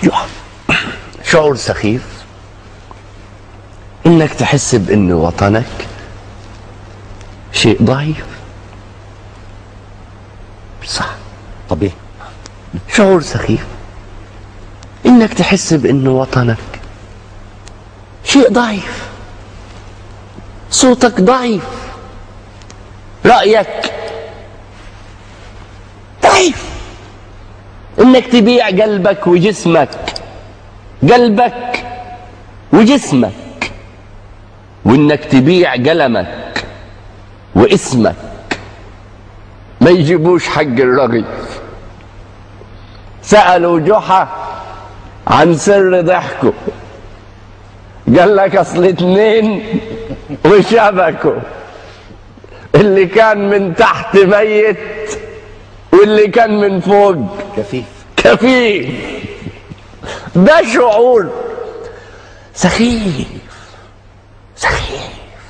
جحا شعور سخيف انك تحس بان وطنك شيء ضعيف صح طب ايه شعور سخيف انك تحس بان وطنك شيء ضعيف صوتك ضعيف رايك ضعيف انك تبيع قلبك وجسمك قلبك وجسمك وانك تبيع قلمك واسمك ما يجيبوش حق الرغيف سألوا جحا عن سر ضحكه قال لك اصل اتنين وشبكوا اللي كان من تحت ميت واللي كان من فوق كفيف كفيف ده شعور سخيف سخيف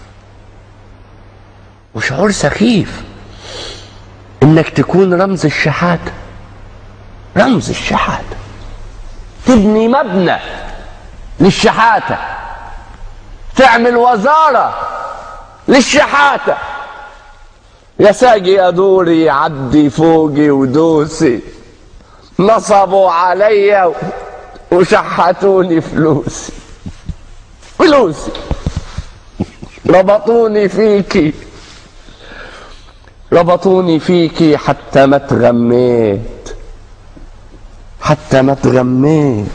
وشعور سخيف انك تكون رمز الشحاته رمز الشحاته تبني مبنى للشحاته تعمل وزاره للشحاته يا ساقي يا دوري عدي فوقي ودوسي نصبوا عليا وشحتوني فلوسي فلوسي ربطوني فيكي ربطوني فيكي حتى ما تغميت حتى ما تغميت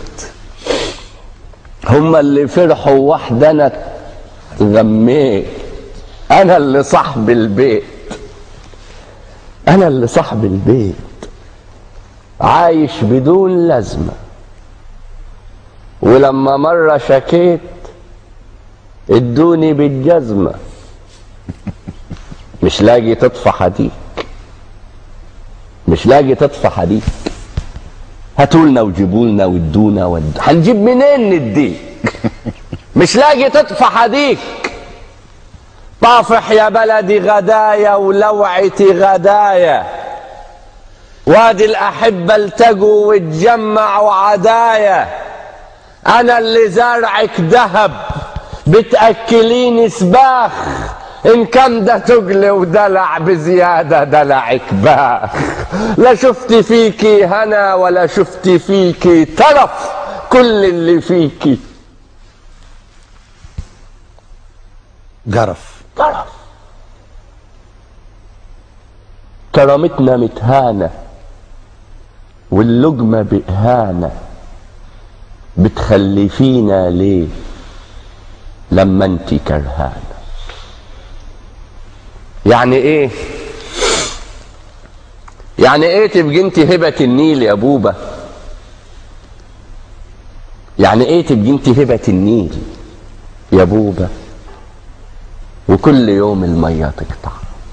هم اللي فرحوا وحدة انا تغميت انا اللي صاحب البيت انا اللي صاحب البيت عايش بدون لازمة ولما مرة شكيت ادوني بالجزمة مش لاقي تطفى حديك مش لاقي تطفى حديك هاتولنا وجيبولنا وادونا ود هنجيب منين نديك مش لاقي تطفى حديك طافح يا بلدي غدايا ولوعتي غدايا وادي الأحبة التقوا واتجمعوا عدايا أنا اللي زارعك ذهب بتأكليني سباخ إن كان ده تقل ودلع بزيادة دلعك باخ لا شفتي فيكي هنا ولا شفتي فيكي ترف كل اللي فيكي جرف طرف كرامتنا متهانة واللقمة بإهانة بتخلفينا ليه لما انت كرهانة يعني ايه يعني ايه تبقي انت هبة النيل يا بوبة يعني ايه تبقي انت هبة النيل يا بوبة وكل يوم المية تقطع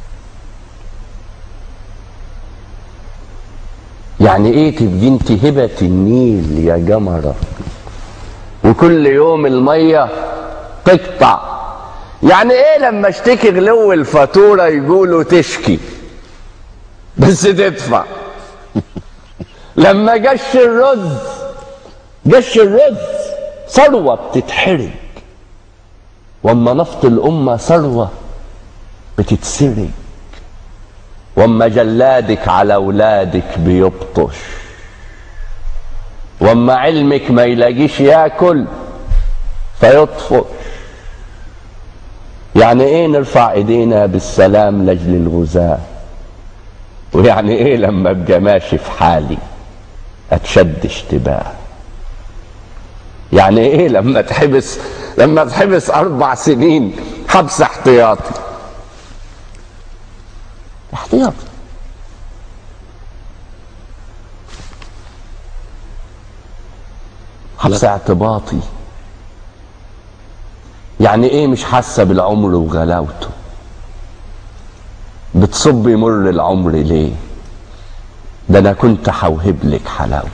يعني ايه تبقي انت هبة النيل يا جمرة وكل يوم المية تقطع يعني ايه لما اشتكي غلو الفاتورة يقولوا تشكي بس تدفع لما جش الرز جش الرز ثروة بتتحرق واما نفط الامه ثروه بتتسرق واما جلادك على اولادك بيبطش واما علمك ما يلاقيش ياكل فيطفش يعني ايه نرفع ايدينا بالسلام لاجل الغزاة ويعني ايه لما ابقى ماشي في حالي اتشد اشتباه يعني ايه لما تحبس لما تحبس اربع سنين حبس احتياطي احتياطي حبس اعتباطي يعني ايه مش حاسه بالعمر وغلاوته بتصب يمر العمر ليه ده انا كنت هوهب لك حلاوته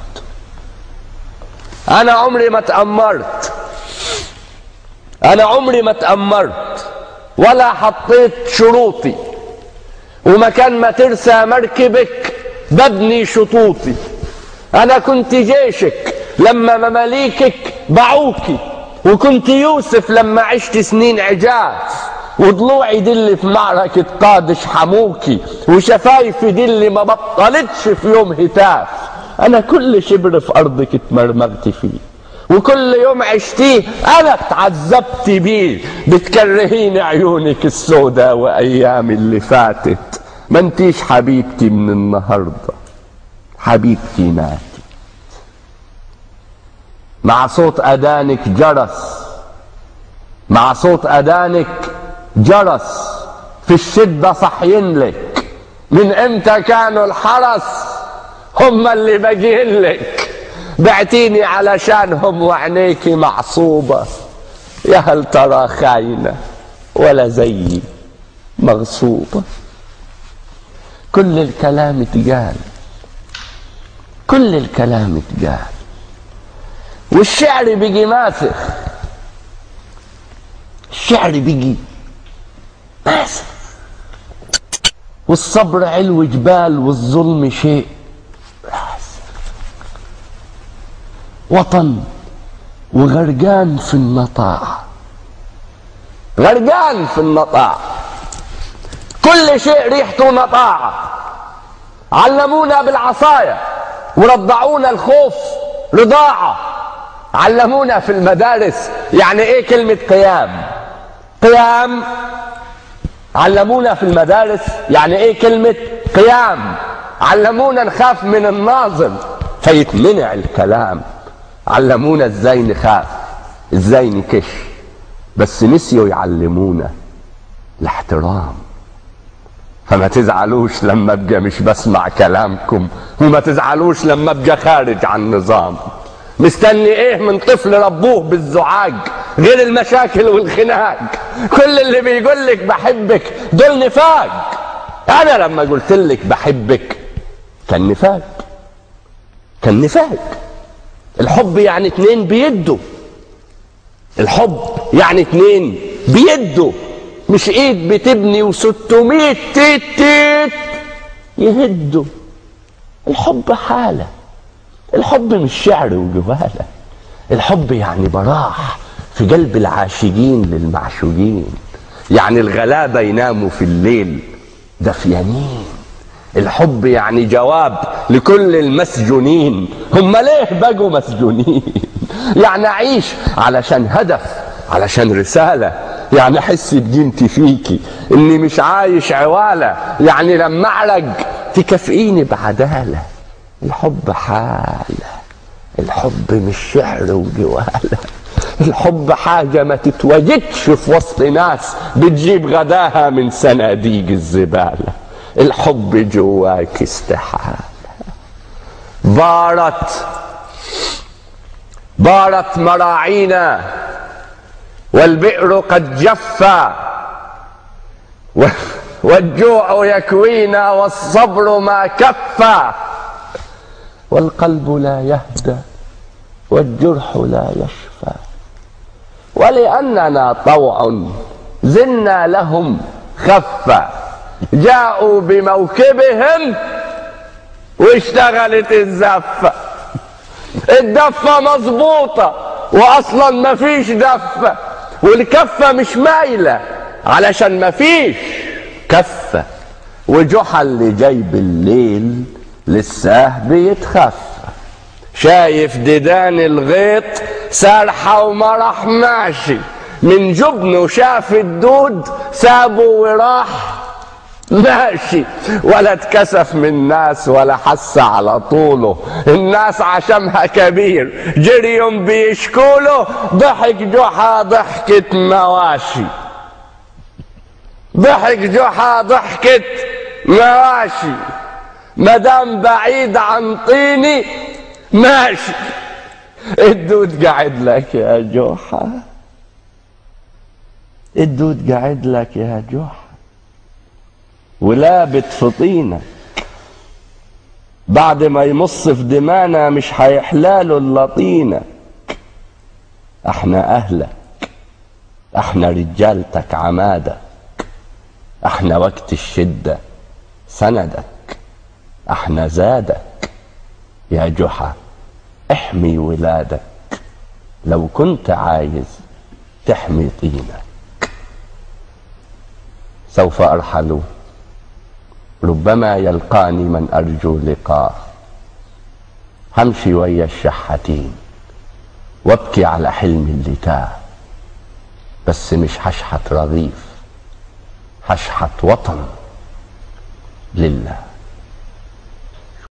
انا عمري ما اتامرت انا عمري ما تأمرت ولا حطيت شروطي ومكان ما ترسى مركبك ببني شطوطي انا كنت جيشك لما مماليكك باعوكي وكنت يوسف لما عشت سنين عجاز وضلوعي دي اللي في معركة قادش حموكي وشفايفي دي اللي ما بطلتش في يوم هتاف أنا كل شبر في أرضك اتمرمغت فيه وكل يوم عشتيه أنا اتعذبت بيه بتكرهيني عيونك السوداء وأيامي اللي فاتت ما انتيش حبيبتي من النهاردة حبيبتي ماتت مع صوت أذانك جرس مع صوت أذانك جرس في الشدة صحين لك من امتى كانوا الحرس هم اللي باقيين لك بعتيني علشانهم وعينيكي معصوبة يا هل ترى خاينة ولا زيي مغصوبة كل الكلام اتقال كل الكلام اتقال والشعر بيجي ماسخ الشعر بيجي ماسخ والصبر علو جبال والظلم شيء وطن وغرقان في النطاع غرقان في النطاع كل شيء ريحته نطاعة علمونا بالعصاية ورضعونا الخوف رضاعة علمونا في المدارس يعني ايه كلمة قيام قيام علمونا في المدارس يعني ايه كلمة قيام علمونا نخاف من الناظر فيتمنع الكلام علمونا ازاي نخاف ازاي نكش بس نسيوا يعلمونا الاحترام فما تزعلوش لما ابقى مش بسمع كلامكم وما تزعلوش لما ابقى خارج عن نظام مستني ايه من طفل ربوه بالزعاج غير المشاكل والخناق كل اللي بيقول لك بحبك دول نفاق انا لما قلت لك بحبك كان نفاق كان نفاق الحب يعني اتنين بيدوا الحب يعني اتنين بيدوا مش ايد بتبني وستمية تيت تيت يهدوا الحب حالة الحب مش شعر وجواله الحب يعني براح في قلب العاشقين للمعشوقين يعني الغلابة يناموا في الليل دفيانين الحب يعني جواب لكل المسجونين هم ليه بقوا مسجونين يعني اعيش علشان هدف علشان رسالة يعني احس بقيمتي فيكي اني مش عايش عوالة يعني لما اعرق تكافئيني بعدالة الحب حالة الحب مش شعر وجوالة الحب حاجة ما تتوجدش في وسط ناس بتجيب غداها من صناديق الزبالة الحب جواك استحالة بارت بارت مراعينا والبئر قد جفا والجوع يكوينا والصبر ما كفى والقلب لا يهدى والجرح لا يشفى ولأننا طوع زلنا لهم خفا جاءوا بموكبهم واشتغلت الزفة الدفة مظبوطة واصلا ما فيش دفة والكفة مش مايلة علشان ما فيش كفة وجحا اللي جاي بالليل لسه بيتخفى شايف ديدان الغيط سارحة ومرح ماشي من جبنه شاف الدود سابه وراح ماشي ولا اتكسف من ناس ولا حس على طوله الناس عشمها كبير جريهم بيشكوله ضحك جحا ضحكة مواشي ضحك جحا ضحكة مواشي مدام بعيد عن طيني ماشي الدود قاعد لك يا جحا الدود قاعد لك يا جحا ولابت في طينك بعد ما يمص في دمانا مش هيحلاله الا طينك احنا اهلك احنا رجالتك عمادك احنا وقت الشدة سندك احنا زادك يا جحا احمي ولادك لو كنت عايز تحمي طينك سوف ارحل ربما يلقاني من ارجو لقاه همشي ويا الشحاتين وابكي على حلمي اللي تاه بس مش هشحت رغيف هشحت وطن لله